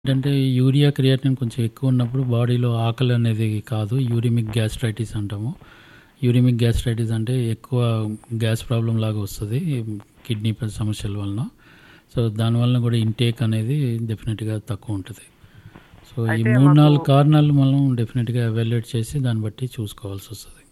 ఏంటంటే urea creatine కొంచెం ఎక్కువ ఉన్నప్పుడు బాడీలో ఆకలి అనేది కాదు యూరిమిక్ గ్యాస్ట్రైటిస్ అంటాము యూరిమిక్ గ్యాస్ట్రైటిస్ అంటే ఎక్కువ గ్యాస్ ప్రాబ్లం లాగా వస్తుంది కిడ్నీ సమస్యల వలన సో దానివలన కూడా ఇంటేక్ అనేది డెఫినెట్గా తక్కువ ఉంటుంది సో ఈ అయితే మూడు మాకు- నాలుగు కారణాలు మనం డెఫినెట్గా ఎవాల్యుయేట్ చేసి దాన్ని బట్టి చూసుకోవాల్సి వస్తుంది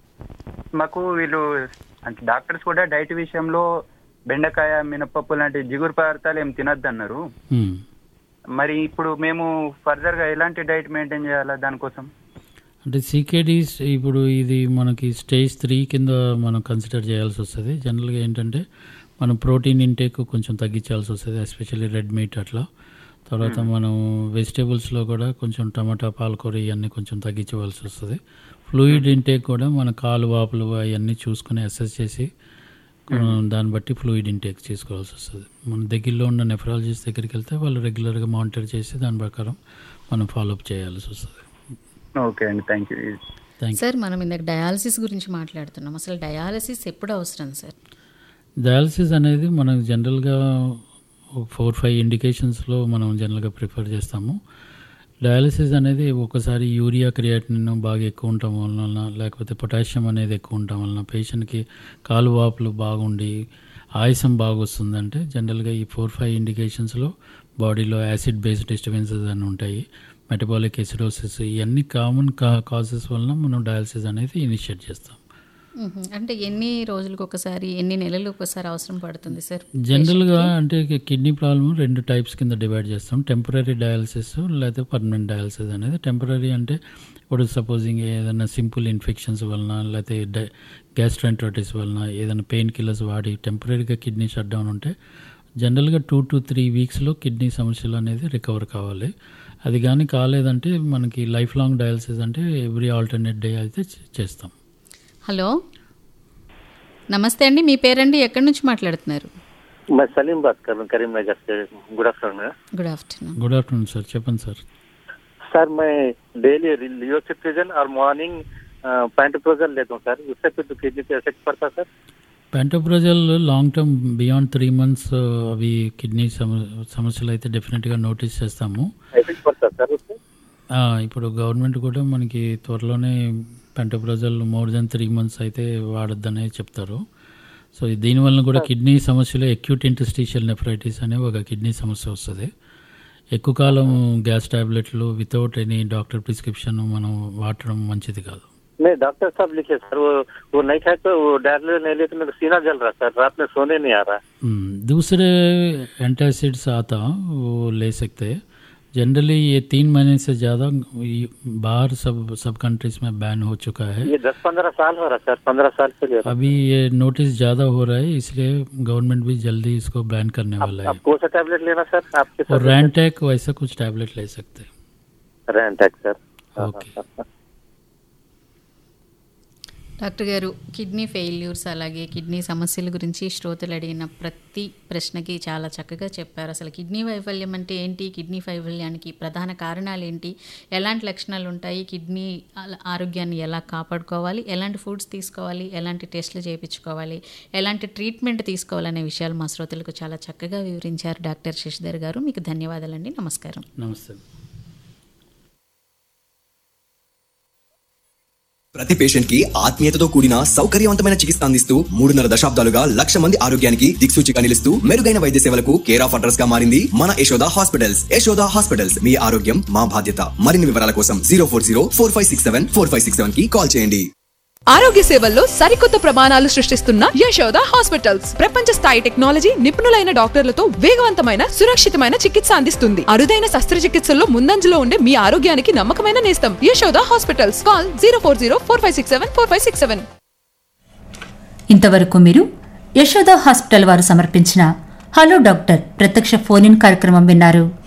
మాకు వీళ్ళు అంటే డాక్టర్స్ కూడా డైట్ విషయంలో బెండకాయ మినపప్పు లాంటి జిగురు పదార్థాలు ఏం తినద్దు అన్నారు మ్మ్. మరి ఇప్పుడు మేము ఫర్దర్ గా ఎలాంటి డైట్ మెయింటైన్ చేయాలా దానికోసం అంటే సీకేడీస్ ఇప్పుడు ఇది మనకి స్టేజ్ త్రీ కింద మనం కన్సిడర్ చేయాల్సి వస్తుంది జనరల్గా ఏంటంటే మనం ప్రోటీన్ ఇంటేక్ కొంచెం తగ్గించాల్సి వస్తుంది ఎస్పెషల్లీ రెడ్ మీట్ అట్లా తర్వాత మనం వెజిటేబుల్స్లో కూడా కొంచెం టమాటా పాలకూర ఇవన్నీ కొంచెం తగ్గించవలసి వస్తుంది ఫ్లూయిడ్ ఇంటేక్ కూడా మన కాలు వాపులు అవన్నీ చూసుకుని అసెస్ చేసి మనం దాన్ని బట్టి ఫ్లూయిడ్ ఇంటేక్ చేసుకోవాల్సి వస్తుంది మన దగ్గరలో ఉన్న నెఫ్రాలజిస్ట్ దగ్గరికి వెళ్తే వాళ్ళు రెగ్యులర్గా మానిటర్ చేసి దాని ప్రకారం మనం ఫాలోఅప్ చేయాల్సి వస్తుంది ఓకే అండి థ్యాంక్ యూ థ్యాంక్ సార్ మనం ఇందాక డయాలసిస్ గురించి మాట్లాడుతున్నాం అసలు డయాలసిస్ ఎప్పుడు అవసరం సార్ డయాలసిస్ అనేది మనం జనరల్గా ఫోర్ ఫైవ్ ఇండికేషన్స్లో మనం జనరల్గా ప్రిఫర్ చేస్తాము డయాలసిస్ అనేది ఒకసారి యూరియా క్రియాటిన్ బాగా ఎక్కువ ఉండటం వలన లేకపోతే పొటాషియం అనేది ఎక్కువ ఉండటం వలన పేషెంట్కి కాలు వాపులు బాగుండి ఆయాసం బాగా వస్తుందంటే జనరల్గా ఈ ఫోర్ ఫైవ్ ఇండికేషన్స్లో బాడీలో యాసిడ్ బేస్డ్ డిస్టర్బెన్సెస్ అని ఉంటాయి మెటబాలిక్ ఎసిడోసిస్ ఇవన్నీ కామన్ కా కాజెస్ వలన మనం డయాలసిస్ అనేది ఇనిషియేట్ చేస్తాం మ్మ్. అంటే ఎన్ని రోజులకు ఒకసారి ఎన్ని నెలలకు ఒకసారి అవసరం పడుతుంది సార్ జనరల్గా అంటే కిడ్నీ ప్రాబ్లమ్ రెండు టైప్స్ కింద డివైడ్ చేస్తాం టెంపరీ డయాలసిస్ లేకపోతే పర్మనెంట్ డయాలసిస్ అనేది టెంపరీ అంటే ఇప్పుడు సపోజింగ్ ఏదైనా సింపుల్ ఇన్ఫెక్షన్స్ వలన లేకపోతే డై గ్యాస్ట్రైంట్రైటిస్ వలన ఏదైనా పెయిన్ కిల్లర్స్ వాడి టెంపరీగా కిడ్నీ షట్ డౌన్ ఉంటే జనరల్గా టూ టు త్రీ వీక్స్లో కిడ్నీ సమస్యలు అనేది రికవర్ కావాలి అది కానీ కాలేదంటే మనకి లైఫ్ లాంగ్ డయాలసిస్ అంటే ఎవ్రీ ఆల్టర్నేట్ డే అయితే చే- చేస్తాం హలో నమస్తే అండి మీ పేరండి ఎక్కడి నుంచి మాట్లాడుతున్నారు मैं सलीम बात कर रहा हूँ करीमनगर से good afternoon good afternoon good afternoon sir చెప్పండి సార్ सर मैं डेली लियोसिट्रिजन और मॉर्निंग पैंटोप्रोजल लेता हूँ सर उससे फिर तो किडनी पे इफेक्ट पड़ता है sir pantoprazole long term beyond three months అవి కిడ్నీ సమ- సమస్యలు అయితే డెఫినెట్గా నోటీస్ చేస్తాము इफेक्ट पड़ता है सर उससे ఆ, ఇప్పుడు గవర్నమెంట్ కూడా మనకి త్వరలోనే pantoprazole more than three months అయితే వాడొద్దనే చెప్తారు సో దీనివల్ల కూడా కిడ్నీ సమస్యలు అక్యూట్ ఇంటస్టిషియల్ నెఫ్రైటిస్ అనే ఒక కిడ్నీ సమస్య వస్తుంది ఎక్కువ కాలం గ్యాస్ టాబ్లెట్లు వితౌట్ ఎనీ డాక్టర్ ప్రిస్క్రిప్షన్ మనం వాడటం మంచిది కాదు नहीं डॉक्टर साहब लिखे सर वो वो नहीं खाए तो वो डायरिया नहीं लिए तो मेरा सीना जल रहा है सर रात में सोने नहीं आ रहा हम्म, दूसरे एंटासिड्स आता वो ले सकते हैं जनरली ये तीन महीने से ज़्यादा ये बाहर सब सब कंट्रीज में बैन हो चुका है ये दस पंद्रह साल हो रहा है सर पंद्रह साल से ले रहा अभी ये नोटिस ज़्यादा हो रहा है इसलिए गवर्नमेंट भी जल्दी इसको बैन करने वाला हूँ है अब कौन सा टैबलेट लेना सर आपके और रैंटैक वैसा कुछ टैबलेट ले सकते हैं रैंटैक सर ओके డాక్టర్ గారు కిడ్నీ ఫెయిల్యూర్స్ అలాగే కిడ్నీ సమస్యల గురించి శ్రోతలు అడిగిన ప్రతి ప్రశ్నకి చాలా చక్కగా చెప్పారు అసలు కిడ్నీ వైఫల్యం అంటే ఏంటి కిడ్నీ వైఫల్యానికి ప్రధాన కారణాలు ఏంటి ఎలాంటి లక్షణాలు ఉంటాయి కిడ్నీ ఆల- ఆరోగ్యాన్ని ఎలా కాపాడుకోవాలి ఎలాంటి ఫుడ్స్ తీసుకోవాలి ఎలాంటి టెస్టులు చేయించుకోవాలి ఎలాంటి ట్రీట్మెంట్ తీసుకోవాలనే విషయాలు మా శ్రోతలకు చాలా చక్కగా వివరించారు డాక్టర్ శశిధర్ గారు మీకు ధన్యవాదాలండి నమస్కారం नमस्ते ప్రతి పేషెంట్ కి ఆత్మీయతతో కూడిన సౌకర్యవంతమైన చికిత్స అందిస్తూ మూడున్నర దశాబ్దాలుగా లక్ష మంది ఆరోగ్యానికి దిక్సూచిగా నిలుస్తూ మెరుగైన వైద్య సేవలకు కేర్ ఆఫ్ అడ్రస్ గా మారింది మన యశోద హాస్పిటల్స్ యశోద హాస్పిటల్స్ మీ ఆరోగ్యం మా బాధ్యత మరిన్ని వివరాల కోసం zero four zero four five six seven four five six seven కి కాల్ చేయండి ఆరోగ్య సేవల్లో సరికొత్త ప్రమాణాలు సృష్టిస్తున్న యశోద హాస్పిటల్స్ ప్రపంచ స్థాయి టెక్నాలజీ నిపుణులైన డాక్టర్లతో వేగవంతమైన సురక్షితమైన చికిత్స అందిస్తుంది అరుదైన శస్త్రచికిత్సల్లో ముందంజలో ఉండే మీ ఆరోగ్యానికి నమ్మకమైన నేస్తం Yashoda hospitals call zero four zero four five six seven four five six seven ఇంతవరకు మీరు యశోద హాస్పిటల్ వారు సమర్పించిన హలో డాక్టర్ ప్రత్యక్ష ఫోన్ ఇన్ కార్యక్రమం విన్నారు